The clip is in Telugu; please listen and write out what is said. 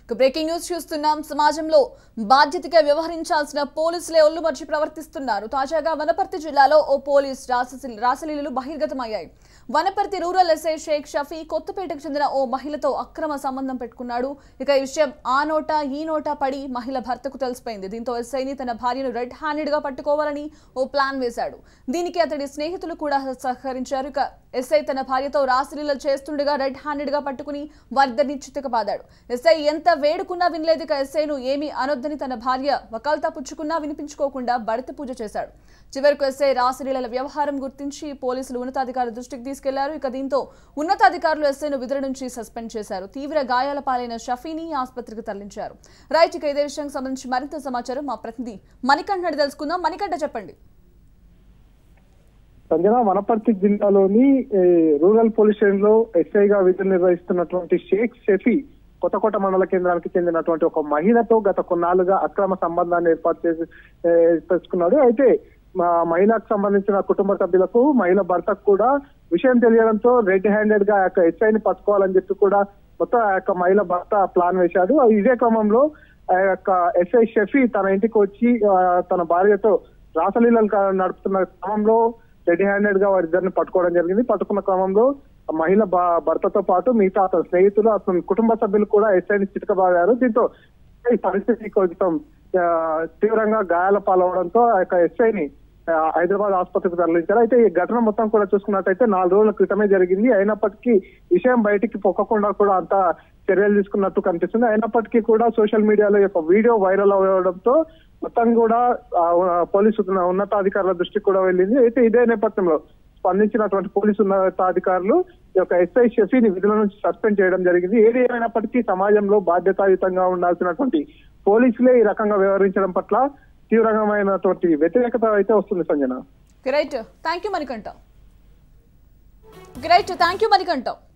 ఇక బ్రేకింగ్ న్యూస్ చూస్తున్నాం సమాజంలో బాధ్యతగా వ్యవహరించాల్సిన పోలీసులే ఒళ్ళు మర్చి ప్రవర్తిస్తున్నారు తాజాగా వనపర్తి జిల్లాలో ఓ పోలీస్ రాస- రాసలీలలు బహిర్గతమయ్యాయి వనపర్తి రూరల్ ఎస్ఐ షేక్ షఫీ కొత్తపేటకు చెందిన ఓ మహిళతో అక్రమ సంబంధం పెట్టుకున్నాడు ఇక ఈ విషయం ఆ నోట ఈ నోట పడి మహిళ భర్తకు తెలిసిపోయింది దీంతో ఎస్ఐని తన భార్యను రెడ్ హ్యాండెడ్ గా పట్టుకోవాలని ఓ ప్లాన్ వేశాడు దీనికి అతడి స్నేహితులు కూడా సహకరించారు ఇక ఎస్ఐ తన భార్యతో రాసలీలలు చేస్తుండగా రెడ్ హ్యాండెడ్ గా పట్టుకుని వారిద్దరిని చిత్తకబాదాడు ఎస్ఐ ఎంత వేడుకున్నా వినలేదు ఇక ఎస్ఐను ఏమీ అనొద్దని తన భార్య వకాల్తా పుచ్చుకున్నా వినిపించుకోకుండా బడత పూజ చేశాడు చివరకు ఎస్ఐ రాసలీలల వ్యవహారం గుర్తించి పోలీసులు ఉన్నతాధికారుల దృష్టికి తీసుకెళ్లారు ఇక దీంతో ఉన్నతాధికారులు ఎస్ఐను విధుల నుంచి సస్పెండ్ చేశారు తీవ్ర గాయాల పాలైన షఫీని ఆసుపత్రికి తరలించారు రైట్ ఇక ఇదే విషయానికి సంబంధించి మరింత సమాచారం మా ప్రతినిధి మణికంఠ అడిగి తెలుసుకుందాం మణికంఠ చెప్పండి సంజన వనపర్తి జిల్లాలోని ఏ, రూరల్ పోలీస్ స్టేషన్ లో ఎస్ఐగా విధులు నిర్వహిస్తున్నటువంటి షేక్ షఫీ కొత్తకోట మండల కేంద్రానికి చెందినటువంటి ఒక మహిళతో గత కొన్నాళ్లుగా అక్రమ సంబంధాన్ని ఏర్పాటు చేసి ఏ, తెచ్చుకున్నాడు అయితే మా మహిళకు సంబంధించిన కుటుంబ సభ్యులకు మహిళ భర్తకు కూడా విషయం తెలియడంతో రెడ్ హ్యాండెడ్ గా ఆ యొక్క ఎస్ఐని పట్టుకోవాలని చెప్పి కూడా మొత్తం ఆ యొక్క మహిళ భర్త ప్లాన్ వేశాడు ఇదే క్రమంలో ఆ యొక్క ఎస్ఐ షఫీ తన ఇంటికి వచ్చి ఆ, తన భార్యతో రాసలీలలు కా- నడుపుతున్న క్రమంలో రెడీ హ్యాండెడ్ గా వారిద్దరిని పట్టుకోవడం జరిగింది పట్టుకున్న క్రమంలో ఆ మహిళ భ- భర్తతో పాటు మిగతా అతని స్నేహితులు అతని కుటుంబ సభ్యులు కూడా ఎస్ఐని చితకబాదారు దీంతో ఈ పరిస్థితి కొంచెం ఆ, తీవ్రంగా గాయాల పాలవడంతో ఆ యొక్క ఎస్ఐని ఆ, హైదరాబాద్ ఆసుపత్రికి తరలించారు అయితే ఈ ఘటన మొత్తం కూడా చూసుకున్నట్టయితే నాలుగు రోజుల క్రితమే జరిగింది అయినప్పటికీ విషయం బయటికి పొక్కకుండా కూడా అంత చర్యలు తీసుకున్నట్టు కనిపిస్తుంది అయినప్పటికీ కూడా సోషల్ మీడియాలో ఈ యొక్క వీడియో వైరల్ అవ్వడంతో మొత్తం కూడా ఆ, పోలీసు ఉన్న- ఉన్నతాధికారుల దృష్టికి కూడా వెళ్ళింది అయితే ఇదే నేపథ్యంలో స్పందించినటువంటి పోలీసు ఉన్నతాధికారులు ఈ యొక్క ఎస్ఐ షఫీని విధుల నుంచి సస్పెండ్ చేయడం జరిగింది ఏది ఏమైనప్పటికీ సమాజంలో బాధ్యతాయుతంగా ఉండాల్సినటువంటి పోలీసులే ఈ రకంగా వ్యవహరించడం పట్ల తీవ్రమైనటువంటి వ్యతిరేకత అయితే వస్తుంది Sanjana great thank you Manikanta great thank you Manikanta